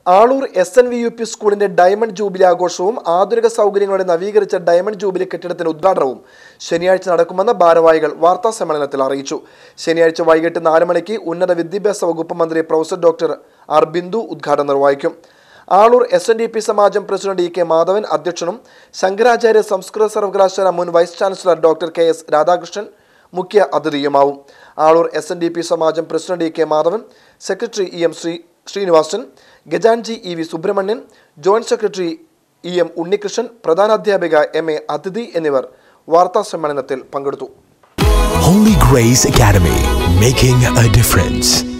Aloor S N V U P സ്കൂളിന്റെ diamond jubilee ആഘോഷവും ആധുനിക സൗകര്യങ്ങളോടെ നവീകരിച്ച ഡയമണ്ട് ജൂബിലി കെട്ടിടത്തിന്റെ ഉദ്ഘാടനവും ശനിയാഴ്ച നടക്കുമെന്ന് ഭാരവാഹികൾ വാർത്താ സമ്മേളനത്തിൽ അറിയിച്ചു ശനിയാഴ്ച വൈകിട്ട് നാല് മണിക്ക് ഉന്നത വിദ്യാഭ്യാസ വകുപ്പ് മന്ത്രി പ്രൊഫസർ ഡോക്ടർ ആർ ബിന്ദു ഉദ്ഘാടനം നിർവഹിക്കും Aloor S N D P Samajam president E K Madhavan അധ്യക്ഷനും ശങ്കരാചാര്യ സംസ്കൃത സർവകലാശാല മുൻ vice chancellor doctor K S Radhakrishnan മുഖ്യ അതിഥിയുമാവും Aloor S N D P Samajam president E K Madhavan secretary E M Sree Sreenivasan ഗജാൻജി E V Subrahmanian joint secretary E M Unnikrishnan പ്രധാനാധ്യാപിക എം എ അതിഥി എന്നിവർ വാർത്താ സമ്മേളനത്തിൽ പങ്കെടുത്തു Holy Grace Academy, making a difference.